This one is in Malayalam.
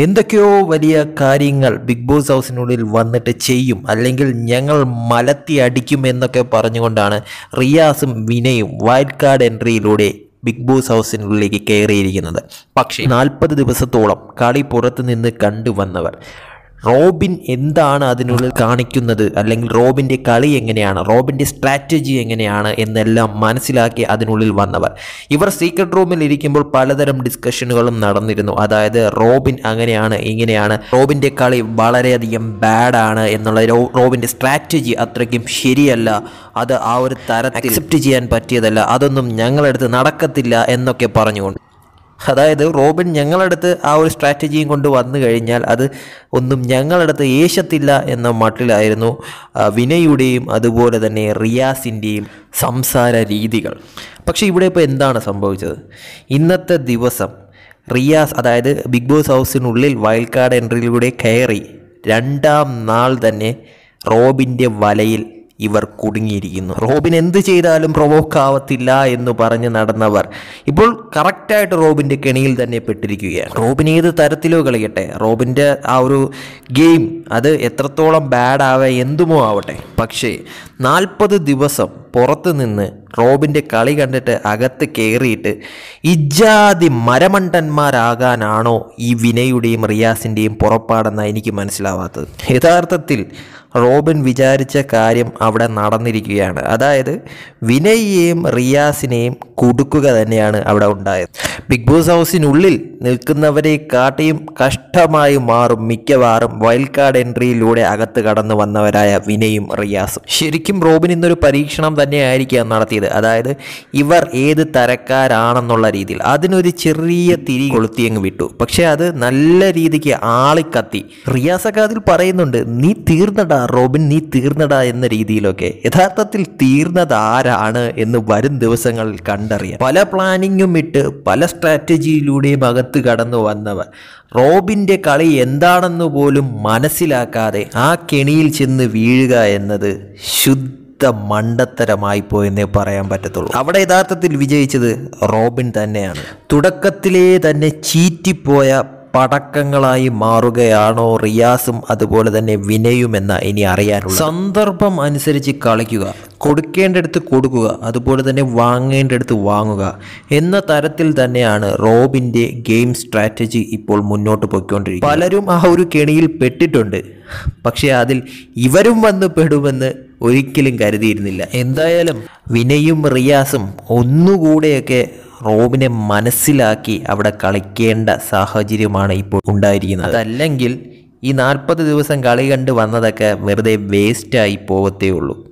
എന്തൊക്കെയോ വലിയ കാര്യങ്ങൾ ബിഗ് ബോസ് ഹൗസിനുള്ളിൽ വന്നിട്ട് ചെയ്യും അല്ലെങ്കിൽ ഞങ്ങൾ മലത്തി അടിക്കും എന്നൊക്കെ പറഞ്ഞുകൊണ്ടാണ് റിയാസും വിനയും വൈൽഡ് കാർഡ് എൻട്രിയിലൂടെ ബിഗ് ബോസ് ഹൗസിനുള്ളിലേക്ക് കയറിയിരിക്കുന്നത് പക്ഷേ നാൽപ്പത് ദിവസത്തോളം കളി പുറത്തു നിന്ന് കണ്ടുവന്നവർ റോബിൻ എന്താണ് അതിനുള്ളിൽ കാണിക്കുന്നത് അല്ലെങ്കിൽ റോബിൻ്റെ കളി എങ്ങനെയാണ് റോബിൻ്റെ സ്ട്രാറ്റജി എങ്ങനെയാണ് എന്നെല്ലാം മനസ്സിലാക്കി അതിനുള്ളിൽ വന്നവർ ഇവർ സീക്രട്ട് റൂമിൽ ഇരിക്കുമ്പോൾ പലതരം ഡിസ്കഷനുകളും നടന്നിരുന്നു അതായത് റോബിൻ അങ്ങനെയാണ് ഇങ്ങനെയാണ് റോബിൻ്റെ കളി വളരെയധികം ബാഡാണ് എന്നുള്ള റോ റോബിൻ്റെ സ്ട്രാറ്റജി അത്രയ്ക്കും ശരിയല്ല അത് ആ ഒരു തരത്തിൽ അക്സെപ്റ്റ് ചെയ്യാൻ പറ്റിയതല്ല അതൊന്നും ഞങ്ങളടുത്ത് നടക്കത്തില്ല എന്നൊക്കെ പറഞ്ഞുകൊണ്ട് അതായത് റോബിൻ ഞങ്ങളടുത്ത് ആ ഒരു സ്ട്രാറ്റജിയും കൊണ്ട് വന്നു കഴിഞ്ഞാൽ അത് ഒന്നും ഞങ്ങളടുത്ത് ഏശത്തില്ല എന്ന മട്ടിലായിരുന്നു ആ, വിനയുടെയും അതുപോലെ തന്നെ റിയാസിൻ്റെയും സംസാര രീതികൾ പക്ഷേ ഇവിടെ ഇപ്പോൾ എന്താണ് സംഭവിച്ചത് ഇന്നത്തെ ദിവസം റിയാസ് അതായത് ബിഗ് ബോസ് ഹൗസിനുള്ളിൽ വൈൽഡ് കാർഡ് എൻട്രിയിലൂടെ കയറി രണ്ടാം നാൾ തന്നെ റോബിൻ്റെ വലയിൽ ഇവർ കുടുങ്ങിയിരിക്കുന്നു റോബിൻ എന്ത് ചെയ്താലും പ്രൊവോക്ക് ആവത്തില്ല എന്ന് പറഞ്ഞ് നടന്നവർ ഇപ്പോൾ കറക്റ്റായിട്ട് റോബിൻ്റെ കെണിയിൽ തന്നെ പെട്ടിരിക്കുകയാണ് റോബിൻ ഏത് തരത്തിലോ കളിക്കട്ടെ റോബിൻ്റെ ആ ഒരു ഗെയിം അത് എത്രത്തോളം ബാഡ് ആവേ എന്തുമോ ആവട്ടെ പക്ഷേ നാൽപ്പത് ദിവസം പുറത്ത് നിന്ന് റോബിൻ്റെ കളി കണ്ടിട്ട് അകത്ത് കയറിയിട്ട് ഇജാതി മരമണ്ടന്മാരാകാനാണോ ഈ വിനയുടെയും റിയാസിൻ്റെയും പുറപ്പാടെന്നാണ് എനിക്ക് മനസ്സിലാവാത്തത് യഥാർത്ഥത്തിൽ റോബിൻ വിചാരിച്ച കാര്യം അവിടെ നടന്നിരിക്കുകയാണ് അതായത് വിനയെയും റിയാസിനെയും കൊടുക്കുക തന്നെയാണ് അവിടെ ഉണ്ടായത് ബിഗ് ബോസ് ഹൗസിനുള്ളിൽ നിൽക്കുന്നവരെ കാട്ടിയും കഷ്ടമായി മാറും മിക്കവാറും വൈൽഡ് കാർഡ് എൻട്രിയിലൂടെ അകത്ത് കടന്നു വന്നവരായ വിനയും റിയാസും ശരിക്കും റോബിൻ ഇന്നൊരു പരീക്ഷണം തന്നെയായിരിക്കാം നടത്തിയത് അതായത് ഇവർ ഏത് തരക്കാരാണെന്നുള്ള രീതിയിൽ അതിനൊരു ചെറിയ തിരി കൊളുത്തിയങ്ങ് വിട്ടു പക്ഷേ അത് നല്ല രീതിക്ക് ആളിക്കത്തി റിയാസൊക്കെ അതിൽ പറയുന്നുണ്ട് നീ തീർന്നടാ റോബിൻ നീ തീർന്നടാ എന്ന രീതിയിലൊക്കെ യഥാർത്ഥത്തിൽ തീർന്നത് ആരാണ് എന്ന് വരും ദിവസങ്ങളിൽ കണ്ടറിയാം പല പ്ലാനിങ്ങും ഇട്ട് പല സ്ട്രാറ്റജിയിലൂടെയും അകത്ത് കടന്നു വന്നവർ റോബിൻ്റെ കളി എന്താണെന്ന് പോലും മനസ്സിലാക്കാതെ ആ കെണിയിൽ ചെന്ന് വീഴുക എന്നത് ശുദ്ധ മണ്ടത്തരമായി പോയെന്നേ പറയാൻ പറ്റത്തുള്ളൂ അവിടെ യഥാർത്ഥത്തിൽ വിജയിച്ചത് റോബിൻ തന്നെയാണ് തുടക്കത്തിലേ തന്നെ ചീറ്റിപ്പോയ പടക്കങ്ങളായി മാറുകയാണോ റിയാസും അതുപോലെ തന്നെ വിനയും എന്ന ഇനി അറിയാനുള്ള സന്ദർഭം അനുസരിച്ച് കളിക്കുക കൊടുക്കേണ്ടടുത്ത് കൊടുക്കുക അതുപോലെ തന്നെ വാങ്ങേണ്ടടുത്ത് വാങ്ങുക എന്ന തരത്തിൽ തന്നെയാണ് റോബിൻ്റെ ഗെയിം സ്ട്രാറ്റജി ഇപ്പോൾ മുന്നോട്ട് പോയിക്കൊണ്ടിരിക്കുന്നത് പലരും ആ ഒരു കെണിയിൽ പെട്ടിട്ടുണ്ട് പക്ഷേ അതിൽ ഇവരും വന്ന് പെടുമെന്ന് ഒരിക്കലും കരുതിയിരുന്നില്ല എന്തായാലും വിനയും റിയാസും ഒന്നുകൂടെയൊക്കെ റോബിനെ മനസ്സിലാക്കി അവിടെ കളിക്കേണ്ട സാഹചര്യമാണ് ഇപ്പോൾ ഉണ്ടായിരിക്കുന്നത് അതല്ലെങ്കിൽ ഈ നാൽപ്പത് ദിവസം കളി കണ്ട് വന്നതൊക്കെ വെറുതെ വേസ്റ്റായി പോകത്തേ ഉള്ളൂ